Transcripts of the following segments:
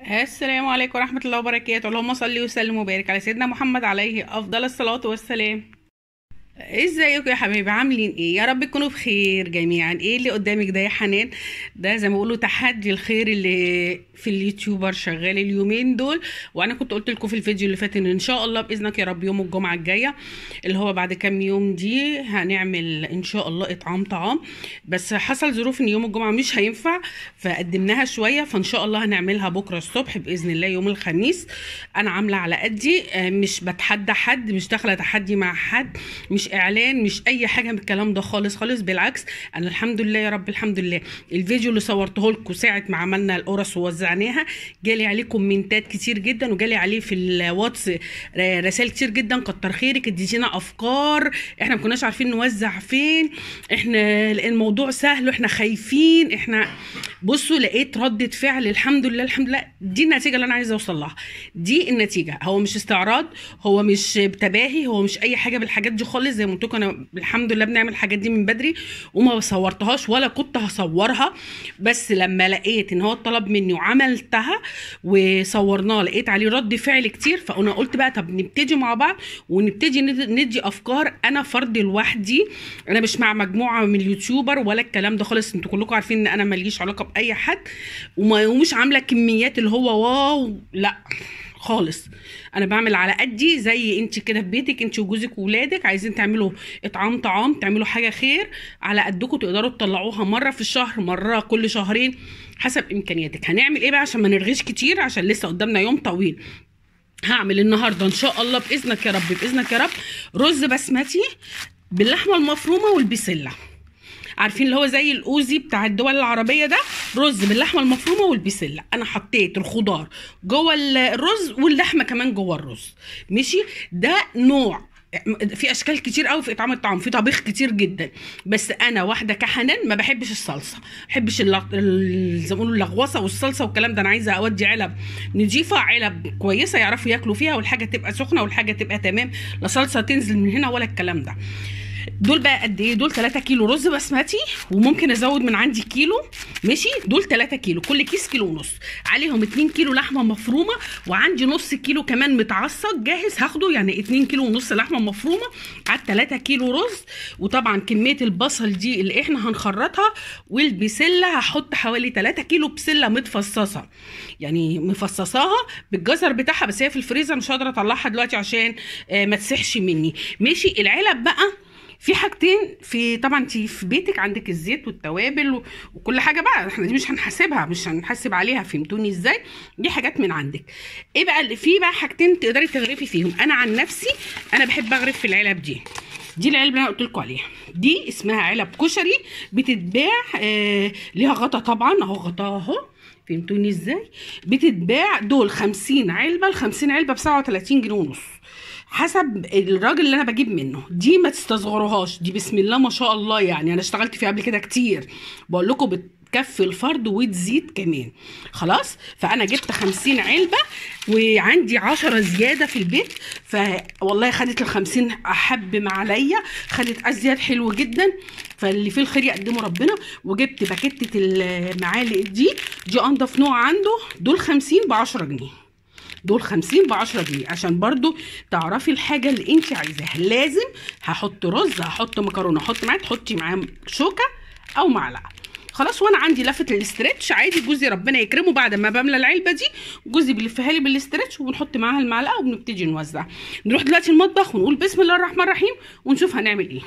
السلام عليكم ورحمة الله وبركاته اللهم صل وسلم وبارك على سيدنا محمد عليه أفضل الصلاة والسلام ازيكم يا حبايبي عاملين ايه يا رب تكونوا بخير جميعا ايه اللي قدامك ده يا حنان ده زي ما بيقولوا تحدي الخير اللي في اليوتيوبر شغال اليومين دول وانا كنت قلت لكم في الفيديو اللي فات ان ان شاء الله باذنك يا رب يوم الجمعه الجايه اللي هو بعد كام يوم دي هنعمل ان شاء الله اطعام طعام بس حصل ظروف ان يوم الجمعه مش هينفع فقدمناها شويه فان شاء الله هنعملها بكره الصبح باذن الله يوم الخميس انا عامله على قدي آه، مش بتحدى حد مش داخله تحدي مع حد مش اعلان مش اي حاجه من الكلام ده خالص خالص بالعكس انا الحمد لله يا رب الحمد لله الفيديو اللي صورته لكم ساعه ما عملنا القرص ووزعناها جالي عليه كومنتات كتير جدا وجالي عليه في الواتس ر- رسائل كتير جدا كتر خيرك اديتينا افكار احنا ما كناش عارفين نوزع فين احنا الموضوع سهل واحنا خايفين احنا بصوا لقيت ردة فعل الحمد لله الحمد لله دي النتيجة اللي انا عايزة اوصل لها دي النتيجة هو مش استعراض هو مش تباهي هو مش اي حاجة بالحاجات دي خالص زي ما قلت لكم انا الحمد لله بنعمل الحاجات دي من بدري وما صورتهاش ولا كنت هصورها بس لما لقيت ان هو طلب مني وعملتها وصورناه لقيت عليه رد فعل كتير فانا قلت بقى طب نبتدي مع بعض ونبتدي ند- ندي افكار انا فرد لوحدي انا مش مع مجموعه من اليوتيوبر ولا الكلام ده خالص انتوا كلكم عارفين ان انا ماليش علاقه باي حد وما ومش عامله كميات اللي هو واو لا خالص انا بعمل على قدي زي انت كده في بيتك انت وجوزك وولادك عايزين تعملوا اطعام طعام تعملوا حاجه خير على قدكم تقدروا تطلعوها مره في الشهر مره كل شهرين حسب امكانياتك هنعمل ايه بقى عشان ما نرغيش كتير عشان لسه قدامنا يوم طويل هعمل النهارده ان شاء الله باذنك يا رب باذنك يا رب رز بسمتي باللحمه المفرومه والبسله عارفين اللي هو زي الاوزي بتاع الدول العربيه ده رز باللحمه المفرومه والبسله انا حطيت الخضار جوه ال- الرز واللحمه كمان جوه الرز ماشي ده نوع في اشكال كتير قوي في اطعام الطعام في طبيخ كتير جدا بس انا واحده كحنان ما بحبش الصلصه ما بحبش اللغ... ال- زي ما بيقولوا اللغوصه والصلصه والكلام ده انا عايزه اودي علب نضيفه علب كويسه يعرفوا ياكلوا فيها والحاجه تبقى سخنه والحاجه تبقى تمام لا صلصه تنزل من هنا ولا الكلام ده دول بقى قد ايه دول 3 كيلو رز بسمتي وممكن ازود من عندي كيلو ماشي دول 3 كيلو كل كيس كيلو ونص عليهم 2 كيلو لحمه مفرومه وعندي نص كيلو كمان متعصج جاهز هاخده يعني 2 كيلو ونص لحمه مفرومه على 3 كيلو رز وطبعا كميه البصل دي اللي احنا هنخرطها والبسله هحط حوالي 3 كيلو بسله متفصصه يعني مفصصاها بالجزر بتاعها بس هي في الفريزر مش هقدر اطلعها دلوقتي عشان آه، ما تسحش مني ماشي العلب بقى في حاجتين في طبعا انت في بيتك عندك الزيت والتوابل و- وكل حاجه بقى احنا دي مش هنحاسبها مش هنحاسب عليها فهمتوني ازاي دي حاجات من عندك ايه بقى اللي في بقى حاجتين تقدري تغرفي فيهم انا عن نفسي انا بحب اغرف في العلب دي دي العلب اللي انا قلت لكم عليها دي اسمها علب كشري بتتباع آه ليها غطا طبعا اهو غطاها اهو فهمتوني ازاي بتتباع دول 50 علبه ال 50 علبه ب 37 جنيه ونص حسب الراجل اللي انا بجيب منه دي ما تستصغروهاش دي بسم الله ما شاء الله يعني انا اشتغلت فيها قبل كده كتير بقول لكم بتكفي الفرد وتزيد كمان خلاص فانا جبت 50 علبه وعندي 10 زياده في البيت فوالله خدت ال 50 احب ما عليا خدت ازياد حلو جدا فاللي فيه الخير يقدمه ربنا وجبت باكيتة المعالق دي دي انضف نوع عنده دول 50 ب 10 جنيه دول 50 ب 10 جنيه عشان برضو تعرفي الحاجه اللي انت عايزاها لازم هحط رز هحط مكرونه احط معاه تحطي معاه شوكه او معلقه خلاص وانا عندي لفه الاسترتش عادي جوزي ربنا يكرمه بعد ما بملى العلبه دي جوزي بيلفها لي بالاسترتش وبنحط معاها المعلقه وبنبتدي نوزع نروح دلوقتي المطبخ ونقول بسم الله الرحمن الرحيم ونشوف هنعمل ايه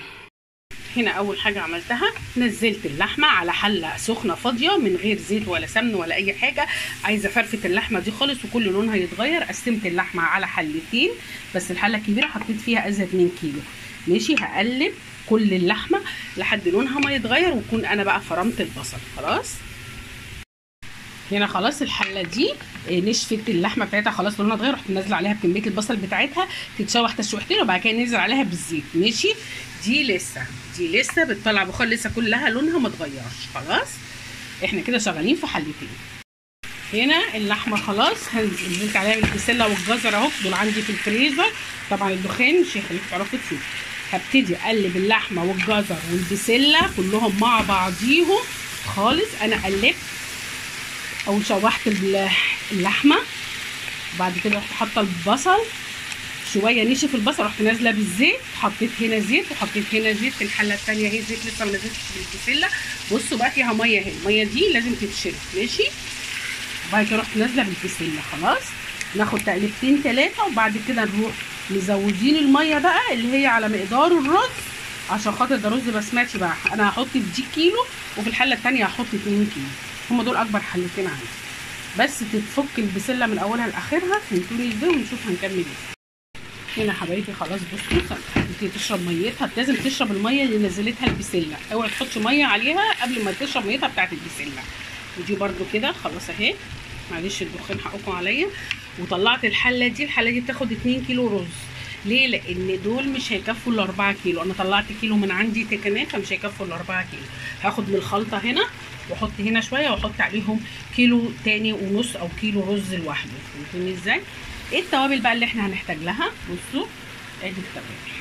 هنا اول حاجه عملتها نزلت اللحمه على حله سخنه فاضيه من غير زيت ولا سمن ولا اي حاجه عايزه فرفه اللحمه دي خالص وكل لونها يتغير قسمت اللحمه على حلتين بس الحله الكبيره حطيت فيها ازيد من كيلو ماشي هقلب كل اللحمه لحد لونها ما يتغير واكون انا بقى فرمت البصل خلاص هنا خلاص الحله دي آه، نشفت اللحمه بتاعتها خلاص لونها اتغير رحت نازله عليها بكميه البصل بتاعتها تتشوح تشويحتين وبعد كده ننزل عليها بالزيت ماشي دي لسه دي لسه بتطلع بخار لسه كلها لونها ما اتغيرش خلاص احنا كده شغالين في حلتين هنا اللحمه خلاص نزلت عليها بالبسله والجزر اهو دول عندي في الفريزر طبعا الدخان مش هيخليك تعرفوا تشوفوا هبتدي اقلب اللحمه والجزر والبسله كلهم مع بعضيهم خالص انا قلبت او شوحت ال- اللحمه وبعد كده رحت حاطه البصل شويه نشف البصل رحت نازله بالزيت حطيت هنا زيت وحطيت هنا زيت في الحله الثانيه اهي زيت لسه ما نزلتش بالبسله بصوا بقى فيها ميه اهي الميه دي لازم تتشرب ماشي وبعد كده رحت نازله بالبسله خلاص ناخد تقلبتين ثلاثه وبعد كده نروح مزودين الميه بقى اللي هي على مقدار الرز عشان خاطر ده رز بسمتي بقى انا هحط في دي كيلو وفي الحله الثانيه هحط 2 كيلو هم دول اكبر حلتين عندي بس تتفك البسله من اولها لاخرها فهمتوني ازاي ونشوف هنكمل ايه هنا حبايبي خلاص بصوا تبتدي تشرب ميتها لازم تشرب الميه اللي نزلتها البسله اوعي تحطي ميه عليها قبل ما تشرب ميتها بتاعت البسله ودي برده كده خلاص اهي معلش الدخان حقكم عليا وطلعت الحله دي الحله دي بتاخد 2 كيلو رز ليه لان دول مش هيكفوا ال 4 كيلو انا طلعت كيلو من عندي كمان فمش هيكفوا ال 4 كيلو هاخد من الخلطه هنا واحط هنا شويه واحط عليهم كيلو تاني ونص او كيلو رز لوحده فهمتوني ازاي ايه التوابل بقى اللي احنا هنحتاج لها بصوا ادي التوابل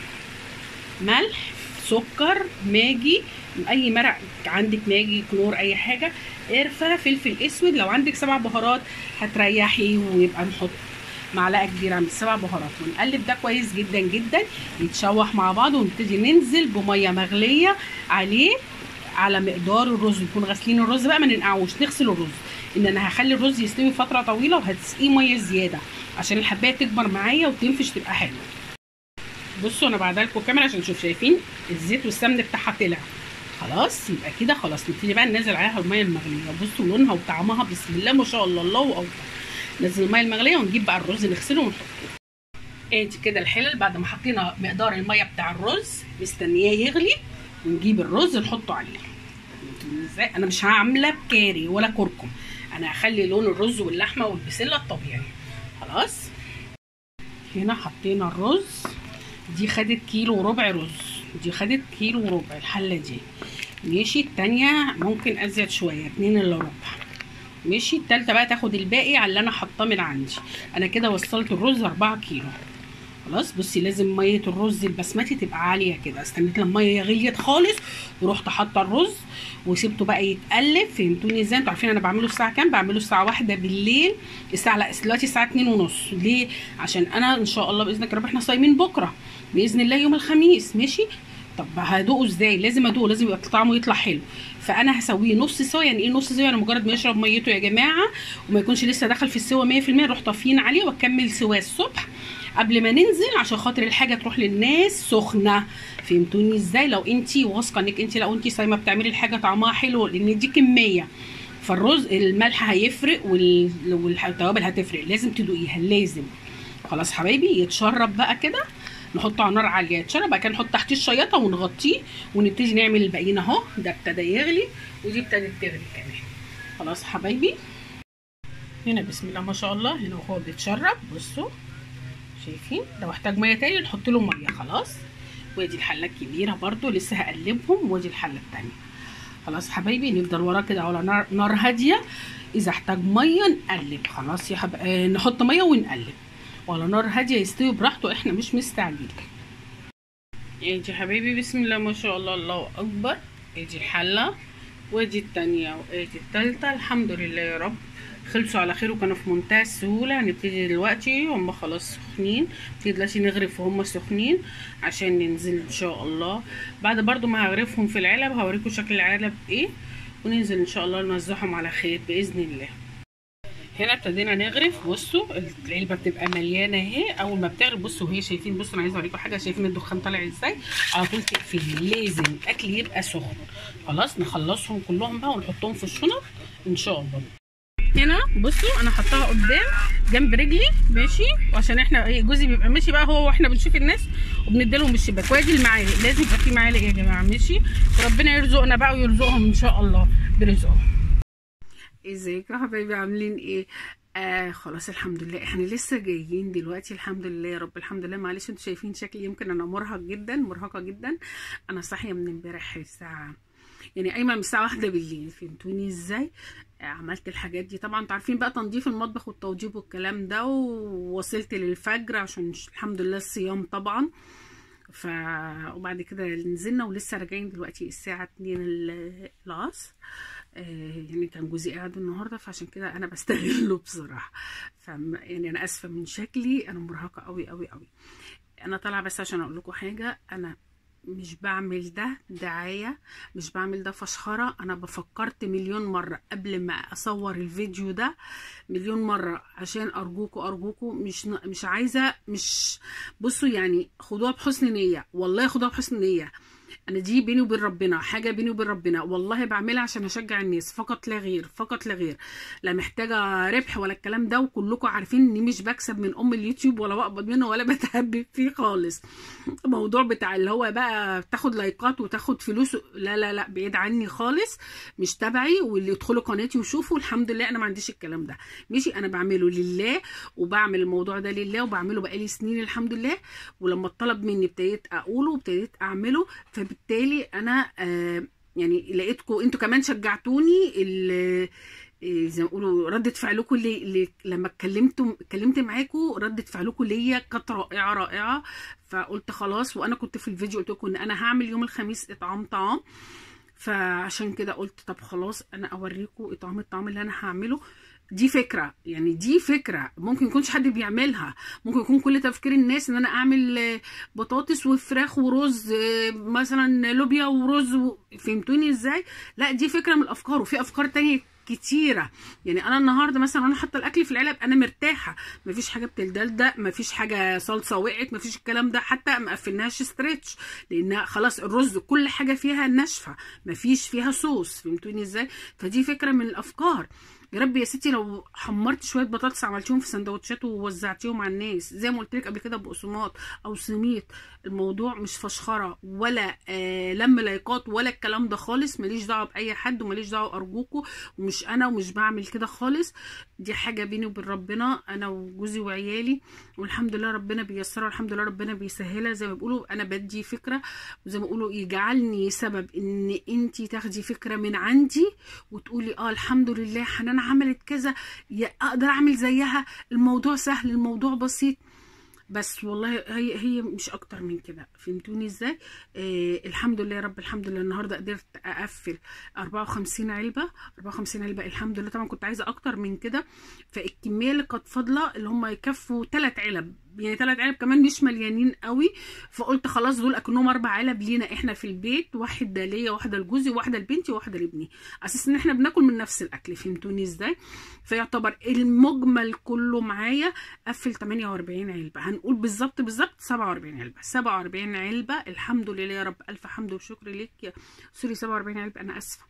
ملح سكر ماجي اي مرق عندك ماجي كلور اي حاجه قرفه فلفل اسود لو عندك سبع بهارات هتريحي ويبقى نحط معلقه كبيره من السبع بهارات ونقلب ده كويس جدا جدا يتشوح مع بعض ونبتدي ننزل بميه مغليه عليه على مقدار الرز نكون غاسلين الرز بقى ما ننقعوش نغسل الرز ان انا هخلي الرز يستوي فتره طويله وهتسقيه ميه زياده عشان الحبايه تكبر معايا وتنفش تبقى حلوه بصوا انا بعدها لكم الكاميرا عشان نشوف شايفين الزيت والسمن بتاعها طلع خلاص يبقى كده خلاص نبتدي بقى ننزل عليها الميه المغليه بصوا لونها وطعمها بسم الله ما شاء الله الله اكبر ننزل الميه المغليه ونجيب بقى الرز نغسله ونحطه ادي كده الحلل بعد ما حطينا مقدار الميه بتاع الرز مستنياه يغلي ونجيب الرز نحطه عليه ازاي انا مش هعملها بكاري ولا كركم انا هخلي لون الرز واللحمه والبسله الطبيعي خلاص هنا حطينا الرز دي خدت كيلو وربع رز دي خدت كيلو وربع الحله دي ماشي التانية ممكن ازيد شويه اتنين الا ربع ماشي التالتة بقى تاخد الباقي على اللي انا حاطاه من عندي انا كده وصلت الرز اربعة كيلو خلاص بصي لازم ميه الرز البسمتي تبقى عاليه كده استنيت لما الميه غليت خالص ورحت حاطه الرز وسبته بقى يتقلب فهمتوني ازاي انتوا عارفين انا بعمله الساعه كام بعمله الساعه واحدة بالليل الساعه لا دلوقتي الساعه اتنين ونص ليه عشان انا ان شاء الله باذنك يا رب احنا صايمين بكره باذن الله يوم الخميس ماشي طب هدوقه ازاي لازم ادوقه لازم يبقى طعمه يطلع حلو فانا هسويه نص سوا يعني ايه نص سوا يعني مجرد ما يشرب ميته يا جماعه وما يكونش لسه دخل في السوا 100% نروح طافيين عليه واكمل سواه الصبح قبل ما ننزل عشان خاطر الحاجه تروح للناس سخنه فهمتوني ازاي لو انت واثقه انك انت لو انت صايمه بتعملي الحاجه طعمها حلو لان دي كميه فالرز الملح هيفرق والتوابل هتفرق لازم تدوقيها لازم خلاص حبايبي يتشرب بقى كده نحطه على نار عاليه يتشرب بعد كده نحط تحتيه الشياطه ونغطيه ونبتدي نعمل الباقيين اهو ده ابتدى يغلي ودي ابتدت تغلي كمان خلاص حبايبي هنا بسم الله ما شاء الله هنا وهو بيتشرب بصوا شايفين لو احتاج ميه تاني نحط له ميه خلاص وادي الحله الكبيره برده لسه هقلبهم وادي الحله التانيه خلاص حبايبي نفضل وراه كده على نار, نار هاديه اذا احتاج ميه نقلب خلاص يا حب... آه نحط ميه ونقلب وعلى نار هاديه يستوي براحته احنا مش مستعجلين ادي حبايبي بسم الله ما شاء الله الله اكبر ادي الحله وادي التانية وادي التالتة الحمد لله يا رب خلصوا على خير وكانوا في منتهى السهولة هنبتدي دلوقتي هم خلاص سخنين نبتدي دلوقتي نغرف وهم سخنين عشان ننزل ان شاء الله بعد برضو ما هغرفهم في العلب هوريكم شكل العلب ايه وننزل ان شاء الله نوزعهم على خير باذن الله هنا ابتدينا نغرف بصوا العلبه بتبقى مليانه اهي اول ما بتغرف بصوا هي شايفين بصوا انا عايزه اوريكم حاجه شايفين الدخان طالع ازاي على طول تقفلي لازم الاكل يبقى سخن خلاص نخلصهم كلهم بقى ونحطهم في الشنط ان شاء الله هنا بصوا انا حطاها قدام جنب رجلي ماشي وعشان احنا ايه جوزي بيبقى ماشي بقى هو واحنا بنشوف الناس وبنديلهم من الشباك وادي المعالق لازم يبقى في معالق يا جماعه ماشي وربنا يرزقنا بقى ويرزقهم ان شاء الله برزقهم ازيكم يا حبايبي عاملين ايه آه خلاص الحمد لله احنا لسه جايين دلوقتي الحمد لله يا رب الحمد لله معلش انتوا شايفين شكلي يمكن انا مرهق جدا مرهقه جدا انا صاحيه من امبارح الساعه يعني قايمه من الساعه واحدة بالليل فهمتوني ازاي آه عملت الحاجات دي طبعا انتوا عارفين بقى تنظيف المطبخ والتوضيب والكلام ده ووصلت للفجر عشان الحمد لله الصيام طبعا ف وبعد كده نزلنا ولسه راجعين دلوقتي الساعه 2 العصر آه، يعني كان جوزي قاعد النهارده فعشان كده انا بستغله بصراحه ف يعني انا اسفه من شكلي انا مرهقه قوي قوي قوي انا طالعه بس عشان اقول لكم حاجه انا مش بعمل ده دعايه مش بعمل ده فشخره انا بفكرت مليون مره قبل ما اصور الفيديو ده مليون مره عشان ارجوكوا ارجوكوا مش مش عايزه مش بصوا يعني خدوها بحسن نيه والله خدوها بحسن نيه انا دي بيني وبين ربنا حاجه بيني وبين ربنا والله بعملها عشان اشجع الناس فقط لا غير فقط لا غير لا محتاجه ربح ولا الكلام ده وكلكم عارفين اني مش بكسب من ام اليوتيوب ولا بقبض منه ولا بتهبب فيه خالص الموضوع بتاع اللي هو بقى تاخد لايكات وتاخد فلوس لا لا لا بعيد عني خالص مش تبعي واللي يدخلوا قناتي ويشوفوا الحمد لله انا ما عنديش الكلام ده ماشي انا بعمله لله وبعمل الموضوع ده لله وبعمله بقالي سنين الحمد لله ولما اتطلب مني ابتديت اقوله وابتديت اعمله فبالتالي انا آه يعني لقيتكم انتوا كمان شجعتوني ال- إيه زي ما بيقولوا ردة فعلكم اللي, اللي لما اتكلمتوا اتكلمت معاكم ردة فعلكم ليا كانت رائعة رائعة فقلت خلاص وانا كنت في الفيديو قلت لكم ان انا هعمل يوم الخميس اطعام طعام فعشان كده قلت طب خلاص انا اوريكم اطعام الطعام اللي انا هعمله دي فكرة يعني دي فكرة ممكن يكونش حد بيعملها ممكن يكون كل تفكير الناس ان انا اعمل آه، بطاطس وفراخ ورز آه، مثلا لوبيا ورز و... فهمتوني ازاي لا دي فكرة من الافكار وفي افكار تانية كتيرة يعني انا النهارده مثلا وانا حاطه الاكل في العلب انا مرتاحه مفيش حاجه بتلدلدق مفيش حاجه صلصه وقعت مفيش الكلام ده حتى ما قفلناهاش ستريتش لانها خلاص الرز كل حاجه فيها ناشفه مفيش فيها صوص فهمتوني ازاي فدي فكره من الافكار يا رب يا ستي لو حمرت شويه بطاطس عملتيهم في سندوتشات ووزعتيهم على الناس زي ما قلت لك قبل كده بقسماط او سميط الموضوع مش فشخره ولا آه لم لايكات ولا الكلام ده خالص ماليش دعوه باي حد وماليش دعوه ارجوكوا ومش انا ومش بعمل كده خالص دي حاجه بيني وبين ربنا انا وجوزي وعيالي والحمد لله ربنا بيسرها والحمد لله ربنا بيسهلها زي ما بيقولوا انا بدي فكره وزي ما بيقولوا يجعلني سبب ان انتي تاخدي فكره من عندي وتقولي اه الحمد لله حنان عملت كذا يا اقدر اعمل زيها الموضوع سهل الموضوع بسيط بس والله هي هي مش اكتر من كده فهمتوني ازاي آه الحمد لله يا رب الحمد لله النهارده قدرت اقفل 54 علبه 54 علبه الحمد لله طبعا كنت عايزه اكتر من كده فالكميه اللي كانت فاضله اللي هم يكفوا 3 علب يعني ثلاث علب كمان مش مليانين قوي فقلت خلاص دول اكنهم اربع علب لينا احنا في البيت واحده ليا واحده لجوزي واحده لبنتي واحده لابني اساس ان احنا بناكل من نفس الاكل فهمتوني ازاي فيعتبر المجمل كله معايا قفل 48 علبه هنقول بالظبط بالظبط 47 علبه 47 علبه الحمد لله يا رب الف حمد وشكر ليك يا سوري 47 علبه انا اسفه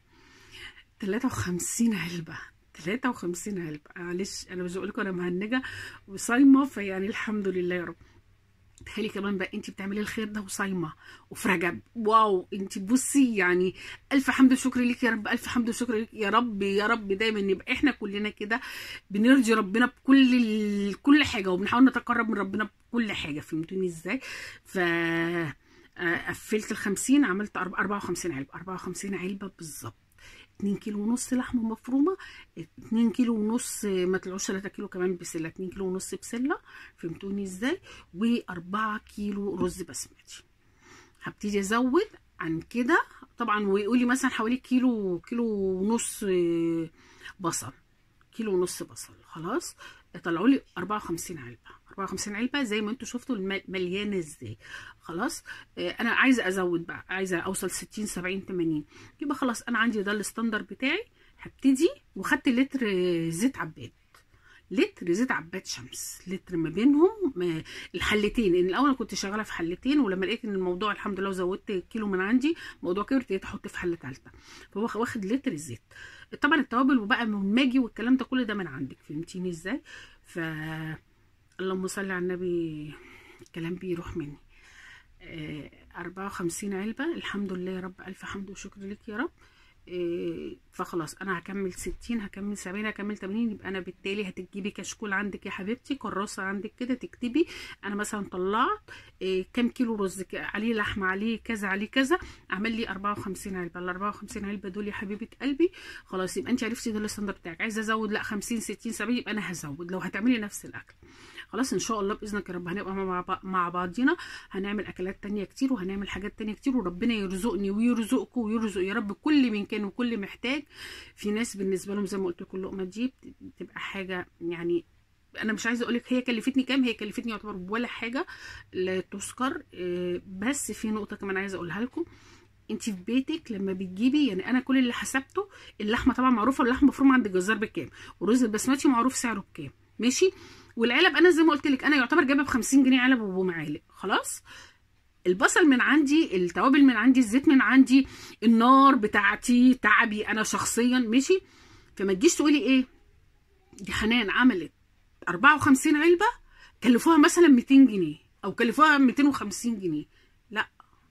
53 علبه 53 علبه معلش انا مش بقول لكم انا مهنجه وصايمه فيعني الحمد لله يا رب تخيلي كمان بقى انت بتعملي الخير ده وصايمه وفي رجب واو انت بصي يعني الف حمد وشكر ليك يا رب الف حمد وشكر ليك يا رب يا رب دايما نبقى احنا كلنا كده بنرضي ربنا بكل ال... كل حاجه وبنحاول نتقرب من ربنا بكل حاجه فهمتوني ازاي ف قفلت ال 50 عملت 54 علبه 54 علبه بالظبط 2 كيلو ونص لحمه مفرومه 2 كيلو ونص ما طلعوش 3 كيلو كمان بسله 2 كيلو ونص بسله فهمتوني ازاي و4 كيلو رز بسمتي هبتدي ازود عن كده طبعا ويقولي مثلا حوالي كيلو كيلو ونص بصل كيلو ونص بصل خلاص طلعوا لي 54 علبه 54 علبه زي ما انتم شفتوا مليانه ازاي خلاص آه انا عايزه ازود بقى عايزه اوصل 60 70 80 يبقى خلاص انا عندي ده الستاندر بتاعي هبتدي وخدت لتر زيت عباد لتر زيت عباد شمس لتر ما بينهم الحلتين ان الاول كنت شغاله في حلتين ولما لقيت ان الموضوع الحمد لله وزودت كيلو من عندي الموضوع كبر ابتديت احط في حله ثالثه فهو واخد لتر الزيت طبعا التوابل وبقى من ماجي والكلام ده كل ده من عندك فهمتيني ازاي ف اللهم صل على النبي الكلام بيروح مني آه 54 علبة الحمد لله يا رب ألف حمد وشكر لك يا رب آه فخلاص أنا هكمل 60 هكمل 70 هكمل 80 يبقى أنا بالتالي هتجيبي كشكول عندك يا حبيبتي كراسة عندك كده تكتبي أنا مثلا طلعت آه كام كيلو رز عليه لحمة عليه كذا عليه كذا أعمل لي 54 علبة ال 54 علبة دول يا حبيبة قلبي خلاص يبقى أنت عرفتي ده الستاندر بتاعك عايزة أزود لا 50 60 70 يبقى أنا هزود لو هتعملي نفس الأكل خلاص ان شاء الله باذنك يا رب هنبقى مع بع- مع بعضينا هنعمل اكلات تانية كتير وهنعمل حاجات تانية كتير وربنا يرزقني ويرزقكم ويرزق يا رب كل من كان وكل محتاج في ناس بالنسبه لهم زي ما قلت لكم اللقمه دي بتبقى حاجه يعني انا مش عايزه اقول لك هي كلفتني كام هي كلفتني يعتبر ولا حاجه لا تذكر آه، بس في نقطه كمان عايزه اقولها لكم انت في بيتك لما بتجيبي يعني انا كل اللي حسبته اللحمه طبعا معروفه اللحمه مفرومه عند الجزار بكام والرز البسمتي معروف سعره بكام ماشي والعلب انا زي ما قلت لك انا يعتبر جايبه ب 50 جنيه علب ومعالق خلاص البصل من عندي التوابل من عندي الزيت من عندي النار بتاعتي تعبي انا شخصيا ماشي فما تجيش تقولي ايه دي حنان عملت 54 علبه كلفوها مثلا 200 جنيه او كلفوها 250 جنيه لا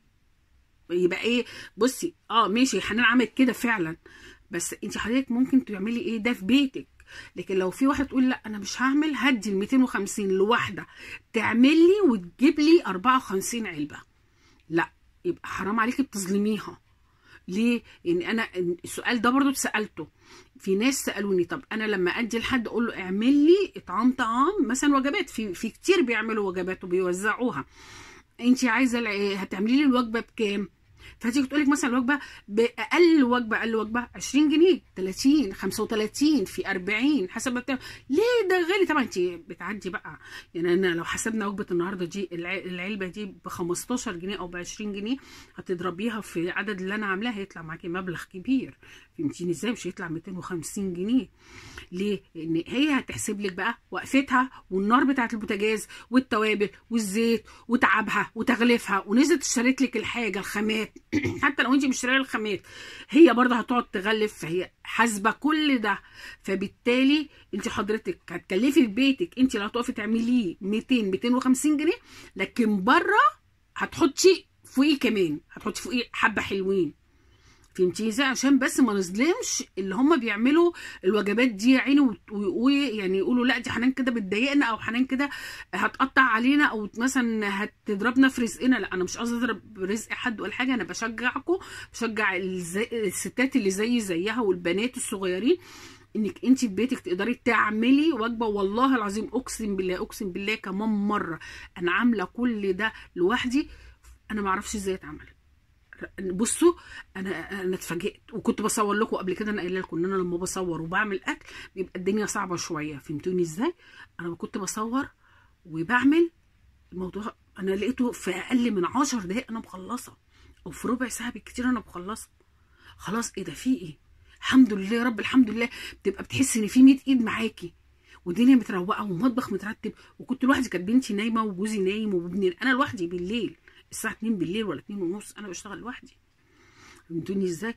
يبقى ايه بصي اه ماشي حنان عملت كده فعلا بس انت حضرتك ممكن تعملي ايه ده في بيتك لكن لو في واحده تقول لا انا مش هعمل هدي ال 250 لواحده تعمل لي وتجيب لي 54 علبه لا يبقى حرام عليكي بتظلميها ليه؟ لان انا السؤال ده برضو اتسالته في ناس سالوني طب انا لما ادي لحد اقول له اعمل لي اطعام طعام مثلا وجبات في في كتير بيعملوا وجبات وبيوزعوها انت عايزه الع- هتعملي لي الوجبه بكام؟ فتيجي تقول لك مثلا الوجبه باقل وجبه اقل وجبه 20 جنيه 30 35 في 40 حسب ما بتعمل ليه ده غالي طبعا انت بتعدي بقى يعني انا لو حسبنا وجبه النهارده دي الع- العلبه دي ب 15 جنيه او ب 20 جنيه هتضربيها في عدد اللي انا عاملاه هيطلع معاكي مبلغ كبير فهمتيني ازاي مش هيطلع 250 جنيه ليه؟ لان هي هتحسب لك بقى وقفتها والنار بتاعه البوتاجاز والتوابل والزيت وتعبها وتغليفها ونزلت اشتريت لك الحاجه الخامات حتى لو انت مش شاريه الخامات هي برضه هتقعد تغلف فهي حاسبه كل ده فبالتالي انت حضرتك هتكلفي في بيتك انت لو هتقفي تعمليه 200 250 جنيه لكن بره هتحطي فوقيه كمان هتحطي فوقيه حبه حلوين فهمتي ازاي عشان بس ما نظلمش اللي هم بيعملوا الوجبات دي يا عيني وت- ويقولوا يعني يقولوا لا دي حنان كده بتضايقنا او حنان كده هتقطع علينا او مثلا هتضربنا في رزقنا لا انا مش قصدي اضرب رزق حد ولا حاجه انا بشجعكم بشجع الزي- الستات اللي زي زيها والبنات الصغيرين انك انت في بيتك تقدري تعملي وجبه والله العظيم اقسم بالله اقسم بالله كمان مره انا عامله كل ده لوحدي انا ما اعرفش ازاي اتعمل بصوا انا انا اتفاجئت وكنت بصور لكم قبل كده انا قايله لكم ان انا لما بصور وبعمل اكل بيبقى الدنيا صعبه شويه فهمتوني ازاي انا كنت بصور وبعمل الموضوع انا لقيته في اقل من عشر دقايق انا مخلصه او في ربع ساعه بالكتير انا مخلصه خلاص ايه ده في ايه الحمد لله يا رب الحمد لله بتبقى بتحسي ان في 100 ايد معاكي والدنيا متروقه ومطبخ مترتب وكنت لوحدي كانت بنتي نايمه وجوزي نايم وابني انا لوحدي بالليل الساعه 2 بالليل ولا 2 ونص انا بشتغل لوحدي فهمتوني ازاي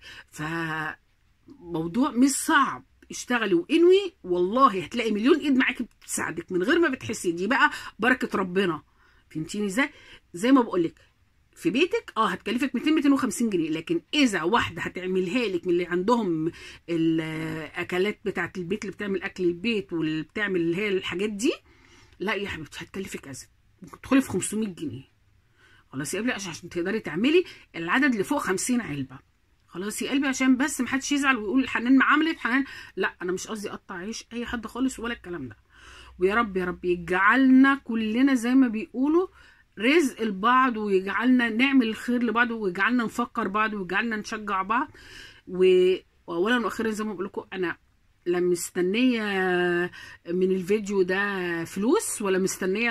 فموضوع مش صعب اشتغلي وانوي والله هتلاقي مليون ايد معاكي بتساعدك من غير ما بتحسي دي بقى بركه ربنا فهمتيني ازاي زي ما بقول لك في بيتك اه هتكلفك 200 250 جنيه لكن اذا واحده هتعملها لك من اللي عندهم الاكلات بتاعه البيت اللي بتعمل اكل البيت واللي بتعمل اللي هي الحاجات دي لا يا حبيبتي هتكلفك كذا ممكن تدخلي في 500 جنيه خلاص يا قلبي عشان عشان تقدري تعملي العدد اللي فوق 50 علبه خلاص يا قلبي عشان بس ما حدش يزعل ويقول حنان ما عملت حنان لا انا مش قصدي اقطع عيش اي حد خالص ولا الكلام ده ويا رب يا رب يجعلنا كلنا زي ما بيقولوا رزق لبعض ويجعلنا نعمل الخير لبعض ويجعلنا نفكر بعض ويجعلنا نشجع بعض و- واولا واخيرا زي ما بقول لكم انا لا مستنيه من الفيديو ده فلوس ولا مستنيه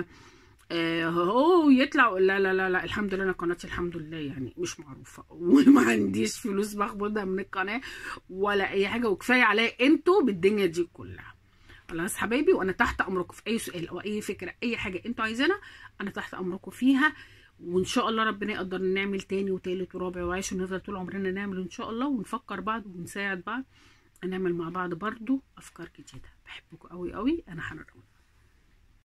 هو يطلع لا لا لا لا الحمد لله انا قناتي الحمد لله يعني مش معروفه وما عنديش فلوس باخدها من القناه ولا اي حاجه وكفايه عليا انتوا بالدنيا دي كلها خلاص حبايبي وانا تحت امركم في اي سؤال او اي فكره اي حاجه انتوا عايزينها انا تحت امركم فيها وان شاء الله ربنا يقدر نعمل تاني وتالت ورابع وعاشر ونفضل طول عمرنا نعمل ان شاء الله ونفكر بعض ونساعد بعض نعمل مع بعض برضو افكار جديده بحبكم قوي قوي انا حنان